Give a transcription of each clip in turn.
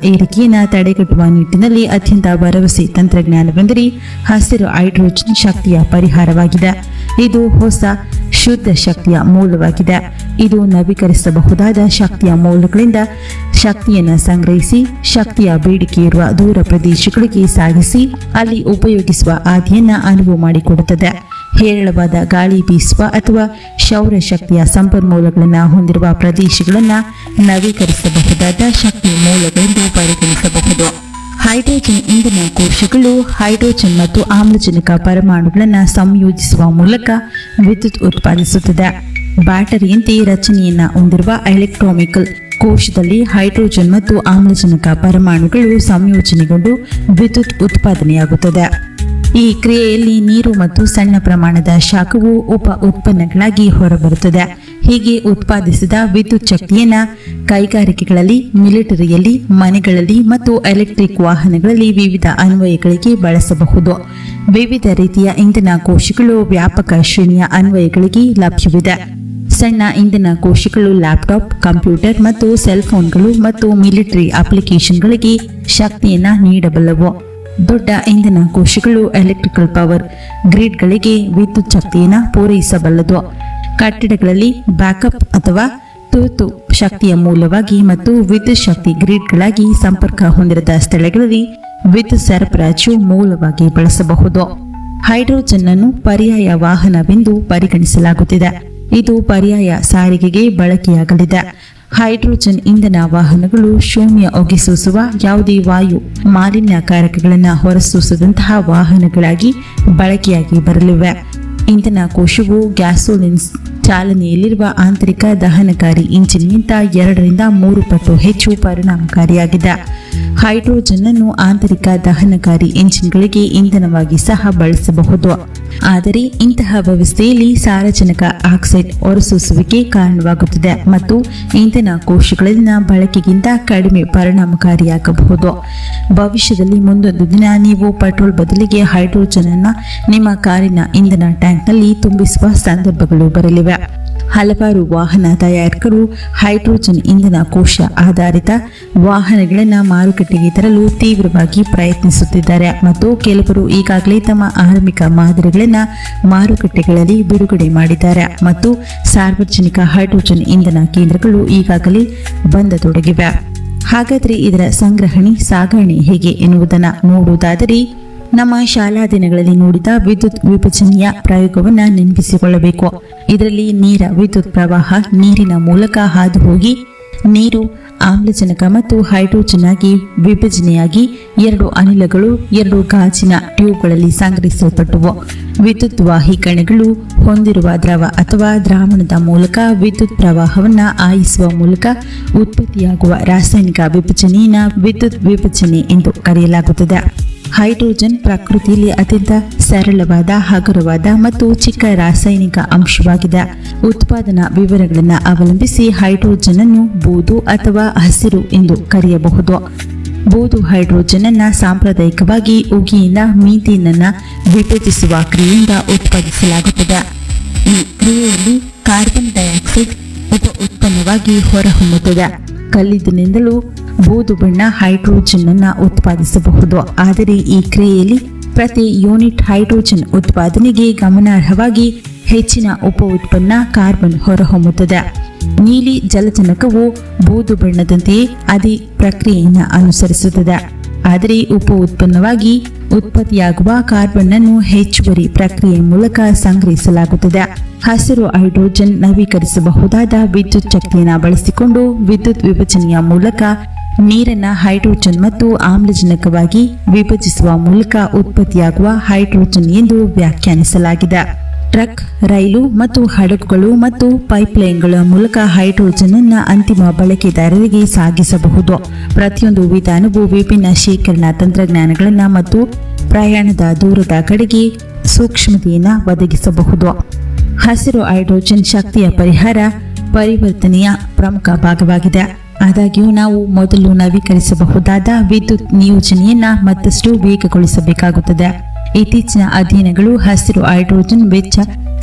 ಏರಿಕೆಯನ್ನು ತಡೆಗಟ್ಟುವ ನಿಟ್ಟಿನಲ್ಲಿ ಅತ್ಯಂತ ಭರವಸೆ ತಂತ್ರಜ್ಞಾನವೆಂದರೆ ಹಸಿರು ಹೈಡ್ರೋಜನ್ ಶಕ್ತಿಯ ಪರಿಹಾರವಾಗಿದೆ ಇದು ಹೊಸ ಶುದ್ಧ ಶಕ್ತಿಯ ಮೂಲವಾಗಿದೆ ಇದು ನವೀಕರಿಸಬಹುದಾದ ಶಕ್ತಿಯ ಮೂಲಗಳಿಂದ ಶಕ್ತಿಯನ್ನು ಸಂಗ್ರಹಿಸಿ ಶಕ್ತಿಯ ಬೇಡಿಕೆ ಇರುವ ದೂರ ಪ್ರದೇಶಗಳಿಗೆ ಸಾಗಿಸಿ ಅಲ್ಲಿ ಉಪಯೋಗಿಸುವ ಆದಿಯನ್ನ ಅನುವು ಮಾಡಿಕೊಡುತ್ತದೆ ಹೇರಳವಾದ ಗಾಳಿ ಬೀಸುವ ಅಥವಾ ಸೌರ ಶಕ್ತಿಯ ಸಂಪನ್ಮೂಲಗಳನ್ನು ಹೊಂದಿರುವ ಪ್ರದೇಶಗಳನ್ನು ನವೀಕರಿಸಬಹುದಾದ ಶಕ್ತಿ ಮೂಲಗಳೆಂದು ಪರಿಗಣಿಸಬಹುದು ಹೈಡ್ರೋಜನ್ ಇಂಧನ ಕೋಶಗಳು ಹೈಡ್ರೋಜನ್ ಮತ್ತು ಆಮ್ಲಜನಕ ಪರಮಾಣುಗಳನ್ನು ಸಂಯೋಜಿಸುವ ಮೂಲಕ ವಿದ್ಯುತ್ ಉತ್ಪಾದಿಸುತ್ತದೆ ಬ್ಯಾಟರಿಯಂತೆ ರಚನೆಯನ್ನ ಹೊಂದಿರುವ ಎಲೆಕ್ಟ್ರಾನಿಕಲ್ ಕೋಶದಲ್ಲಿ ಹೈಡ್ರೋಜನ್ ಮತ್ತು ಆಮ್ಲಜನಕ ಪರಮಾಣುಗಳು ಸಂಯೋಜನೆಗೊಂಡು ವಿದ್ಯುತ್ ಉತ್ಪಾದನೆಯಾಗುತ್ತದೆ ಈ ಕ್ರಿಯೆಯಲ್ಲಿ ನೀರು ಮತ್ತು ಸಣ್ಣ ಪ್ರಮಾಣದ ಶಾಖವು ಉಪ ಉತ್ಪನ್ನಗಳಾಗಿ ಹೊರಬರುತ್ತದೆ ಹೀಗೆ ಉತ್ಪಾದಿಸಿದ ವಿದ್ಯುತ್ ಶಕ್ತಿಯನ್ನ ಕೈಗಾರಿಕೆಗಳಲ್ಲಿ ಮಿಲಿಟರಿಯಲ್ಲಿ ಮನೆಗಳಲ್ಲಿ ಮತ್ತು ಎಲೆಕ್ಟ್ರಿಕ್ ವಾಹನಗಳಲ್ಲಿ ವಿವಿಧ ಅನ್ವಯಗಳಿಗೆ ಬಳಸಬಹುದು ವಿವಿಧ ರೀತಿಯ ಇಂಧನ ಕೋಶಗಳು ವ್ಯಾಪಕ ಶ್ರೇಣಿಯ ಅನ್ವಯಗಳಿಗೆ ಲಭ್ಯವಿದೆ ಸಣ್ಣ ಇಂಧನ ಕೋಶಗಳು ಲ್ಯಾಪ್ಟಾಪ್ ಕಂಪ್ಯೂಟರ್ ಮತ್ತು ಸೆಲ್ ಫೋನ್ಗಳು ಮತ್ತು ಮಿಲಿಟರಿ ಅಪ್ಲಿಕೇಶನ್ಗಳಿಗೆ ಶಕ್ತಿಯನ್ನ ನೀಡಬಲ್ಲವು ದೊಡ್ಡ ಇಂಧನ ಕೋಶಗಳು ಎಲೆಕ್ಟ್ರಿಕಲ್ ಪವರ್ ಗ್ರಿಡ್ಗಳಿಗೆ ವಿದ್ಯುತ್ ಶಕ್ತಿಯನ್ನು ಪೂರೈಸಬಲ್ಲದು ಕಟ್ಟಡಗಳಲ್ಲಿ ಬ್ಯಾಕಪ್ ಅಥವಾ ತುರ್ತು ಶಕ್ತಿಯ ಮೂಲವಾಗಿ ಮತ್ತು ವಿದ್ಯುತ್ ಶಕ್ತಿ ಗ್ರಿಡ್ಗಳಾಗಿ ಸಂಪರ್ಕ ಹೊಂದಿರದ ಸ್ಥಳಗಳಲ್ಲಿ ವಿದ್ಯುತ್ ಸರಬರಾಜು ಮೂಲವಾಗಿ ಬಳಸಬಹುದು ಹೈಡ್ರೋಜನ್ ಅನ್ನು ಪರ್ಯಾಯ ವಾಹನವೆಂದು ಪರಿಗಣಿಸಲಾಗುತ್ತಿದೆ ಇದು ಪರ್ಯಾಯ ಸಾರಿಗೆಗೆ ಬಳಕೆಯಾಗಲಿದೆ ಹೈಡ್ರೋಜನ್ ಇಂಧನ ವಾಹನಗಳು ಶೂನ್ಯ ಹೊಗೆಸೂಸುವ ಯಾವುದೇ ವಾಯು ಮಾಲಿನ್ಯಕಾರಕಗಳನ್ನು ಹೊರಸೂಸದಂತಹ ವಾಹನಗಳಾಗಿ ಬಳಕೆಯಾಗಿ ಬರಲಿವೆ ಇಂಧನ ಕೋಶವು ಗ್ಯಾಸೋಲಿನ್ ಚಾಲನೆಯಲ್ಲಿರುವ ಆಂತರಿಕ ದಹನಕಾರಿ ಇಂಜಿನ್ಗಿಂತ ಎರಡರಿಂದ ಮೂರು ಪಟ್ಟು ಹೆಚ್ಚು ಪರಿಣಾಮಕಾರಿಯಾಗಿದೆ ಹೈಡ್ರೋಜನ್ ಅನ್ನು ಆಂತರಿಕ ದಹನಕಾರಿ ಇಂಜಿನ್ಗಳಿಗೆ ಇಂಧನವಾಗಿ ಸಹ ಬಳಸಬಹುದು ಆದರೆ ಇಂತಹ ವ್ಯವಸ್ಥೆಯಲ್ಲಿ ಸಾರಜನಕ ಆಕ್ಸೈಡ್ ಹೊರಸೂಸುವಿಕೆ ಕಾರಣವಾಗುತ್ತದೆ ಮತ್ತು ಇಂಧನ ಕೋಶಗಳಲ್ಲಿನ ಬಳಕೆಗಿಂತ ಕಡಿಮೆ ಪರಿಣಾಮಕಾರಿಯಾಗಬಹುದು ಭವಿಷ್ಯದಲ್ಲಿ ಮುಂದೊಂದು ದಿನ ನೀವು ಪೆಟ್ರೋಲ್ ಬದಲಿಗೆ ಹೈಡ್ರೋಜನ್ ಅನ್ನ ನಿಮ್ಮ ಕಾರಿನ ಇಂಧನ ಟ್ಯಾಂಕ್ನಲ್ಲಿ ತುಂಬಿಸುವ ಸಂದರ್ಭಗಳು ಬರಲಿವೆ ಹಲವಾರು ವಾಹನ ತಯಾರಕರು ಹೈಡ್ರೋಜನ್ ಇಂಧನ ಕೋಶ ಆಧಾರಿತ ವಾಹನಗಳನ್ನು ಮಾರುಕಟ್ಟೆಗೆ ತರಲು ತೀವ್ರವಾಗಿ ಪ್ರಯತ್ನಿಸುತ್ತಿದ್ದಾರೆ ಮತ್ತು ಕೆಲವರು ಈಗಾಗಲೇ ತಮ್ಮ ಆರಂಭಿಕ ಮಾದರಿಗಳನ್ನು ಮಾರುಕಟ್ಟೆಗಳಲ್ಲಿ ಬಿಡುಗಡೆ ಮಾಡಿದ್ದಾರೆ ಮತ್ತು ಸಾರ್ವಜನಿಕ ಹೈಡ್ರೋಜನ್ ಇಂಧನ ಕೇಂದ್ರಗಳು ಈಗಾಗಲೇ ಬಂದತೊಡಗಿವೆ ಹಾಗಾದರೆ ಇದರ ಸಂಗ್ರಹಣೆ ಸಾಗಣೆ ಹೇಗೆ ಎನ್ನುವುದನ್ನು ನೋಡುವುದಾದರೆ ನಮ್ಮ ಶಾಲಾ ದಿನಗಳಲ್ಲಿ ನೋಡಿದ ವಿದ್ಯುತ್ ವಿಭಜನೆಯ ಪ್ರಯೋಗವನ್ನು ನೆನಪಿಸಿಕೊಳ್ಳಬೇಕು ಇದರಲ್ಲಿ ನೀರ ವಿದ್ಯುತ್ ಪ್ರವಾಹ ನೀರಿನ ಮೂಲಕ ಹಾದು ಹೋಗಿ ನೀರು ಆಮ್ಲಜನಕ ಮತ್ತು ಹೈಡ್ರೋಜನ್ ಆಗಿ ವಿಭಜನೆಯಾಗಿ ಎರಡು ಅನಿಲಗಳು ಎರಡು ಗಾಜಿನ ಟ್ಯೂಬ್ಗಳಲ್ಲಿ ಸಂಗ್ರಹಿಸಲ್ಪಟ್ಟವು ವಿದ್ಯುತ್ ವಾಹಿ ಕಣಗಳು ಹೊಂದಿರುವ ದ್ರವ ಅಥವಾ ದ್ರಾವಣದ ಮೂಲಕ ವಿದ್ಯುತ್ ಪ್ರವಾಹವನ್ನು ಆಯಿಸುವ ಮೂಲಕ ಉತ್ಪತ್ತಿಯಾಗುವ ರಾಸಾಯನಿಕ ವಿಭಜನೆಯನ್ನು ವಿದ್ಯುತ್ ವಿಭಜನೆ ಎಂದು ಕರೆಯಲಾಗುತ್ತದೆ ಹೈಡ್ರೋಜನ್ ಪ್ರಕೃತಿಯಲ್ಲಿ ಅತ್ಯಂತ ಸರಳವಾದ ಹಗುರವಾದ ಮತ್ತು ಚಿಕ್ಕ ರಾಸಾಯನಿಕ ಅಂಶವಾಗಿದೆ ಉತ್ಪಾದನಾ ವಿವರಗಳನ್ನು ಅವಲಂಬಿಸಿ ಹೈಡ್ರೋಜನ್ ಅನ್ನು ಬೂದು ಅಥವಾ ಹಸಿರು ಎಂದು ಕರೆಯಬಹುದು ಬೂದು ಹೈಡ್ರೋಜನ್ ಅನ್ನ ಸಾಂಪ್ರದಾಯಿಕವಾಗಿ ಉಗಿಯಿಂದ ಮೀಥೇನ್ ಅನ್ನ ವಿಭಜಿಸುವ ಕ್ರಿಯೆಯಿಂದ ಉತ್ಪಾದಿಸಲಾಗುತ್ತದೆ ಈ ಕ್ರಿಯೆಯಲ್ಲಿ ಕಾರ್ಬನ್ ಡೈಆಕ್ಸೈಡ್ ಉಪ ಉತ್ಪನ್ನವಾಗಿ ಹೊರಹೊಮ್ಮುತ್ತದೆ ಕಲ್ಲಿದ್ದಿನಿಂದಲೂ ಬೂದು ಬಣ್ಣ ಹೈಡ್ರೋಜನ್ ಅನ್ನ ಉತ್ಪಾದಿಸಬಹುದು ಆದರೆ ಈ ಕ್ರಿಯೆಯಲ್ಲಿ ಪ್ರತಿ ಯೂನಿಟ್ ಹೈಡ್ರೋಜನ್ ಉತ್ಪಾದನೆಗೆ ಗಮನಾರ್ಹವಾಗಿ ಹೆಚ್ಚಿನ ಉಪ ಉತ್ಪನ್ನ ಕಾರ್ಬನ್ ಹೊರಹೊಮ್ಮುತ್ತದೆ ನೀಲಿ ಜಲಜನಕವು ಬೂದು ಬಣ್ಣದಂತೆಯೇ ಅದೇ ಪ್ರಕ್ರಿಯೆಯನ್ನು ಅನುಸರಿಸುತ್ತದೆ ಆದರೆ ಉಪ ಉತ್ಪನ್ನವಾಗಿ ಉತ್ಪತ್ತಿಯಾಗುವ ಕಾರ್ಬನ್ ಅನ್ನು ಹೆಚ್ಚುವರಿ ಪ್ರಕ್ರಿಯೆ ಮೂಲಕ ಸಂಗ್ರಹಿಸಲಾಗುತ್ತದೆ ಹಸಿರು ಹೈಡ್ರೋಜನ್ ನವೀಕರಿಸಬಹುದಾದ ವಿದ್ಯುತ್ ಶಕ್ತಿಯನ್ನು ಬಳಸಿಕೊಂಡು ವಿದ್ಯುತ್ ವಿಭಜನೆಯ ಮೂಲಕ ನೀರನ್ನ ಹೈಡ್ರೋಜನ್ ಮತ್ತು ಆಮ್ಲಜನಕವಾಗಿ ವಿಭಜಿಸುವ ಮೂಲಕ ಉತ್ಪತ್ತಿಯಾಗುವ ಹೈಡ್ರೋಜನ್ ಎಂದು ವ್ಯಾಖ್ಯಾನಿಸಲಾಗಿದೆ ಟ್ರಕ್ ರೈಲು ಮತ್ತು ಹಡಗುಗಳು ಮತ್ತು ಪೈಪ್ಲೈನ್ಗಳ ಮೂಲಕ ಹೈಡ್ರೋಜನ್ ಅನ್ನ ಅಂತಿಮ ಬಳಕೆದಾರರಿಗೆ ಸಾಗಿಸಬಹುದು ಪ್ರತಿಯೊಂದು ವಿಧಾನವು ವಿಭಿನ್ನ ಶೇಖರಣಾ ತಂತ್ರಜ್ಞಾನಗಳನ್ನು ಮತ್ತು ಪ್ರಯಾಣದ ದೂರದ ಕಡೆಗೆ ಸೂಕ್ಷ್ಮತೆಯನ್ನು ಒದಗಿಸಬಹುದು ಹಸಿರು ಹೈಡ್ರೋಜನ್ ಶಕ್ತಿಯ ಪರಿಹಾರ ಪರಿವರ್ತನೆಯ ಪ್ರಮುಖ ಭಾಗವಾಗಿದೆ ಆದಾಗ್ಯೂ ನಾವು ಮೊದಲು ನವೀಕರಿಸಬಹುದಾದ ವಿದ್ಯುತ್ ನಿಯೋಜನೆಯನ್ನ ಮತ್ತಷ್ಟು ವೇಗಗೊಳಿಸಬೇಕಾಗುತ್ತದೆ ಇತ್ತೀಚಿನ ಅಧ್ಯಯನಗಳು ಹಸಿರು ಹೈಡ್ರೋಜನ್ ವೆಚ್ಚ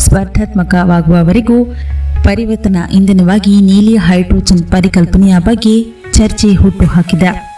ಸ್ಪರ್ಧಾತ್ಮಕವಾಗುವವರೆಗೂ ಪರಿವರ್ತನಾ ಇಂಧನವಾಗಿ ನೀಲಿ ಹೈಡ್ರೋಜನ್ ಪರಿಕಲ್ಪನೆಯ ಬಗ್ಗೆ ಚರ್ಚೆ ಹುಟ್ಟುಹಾಕಿದೆ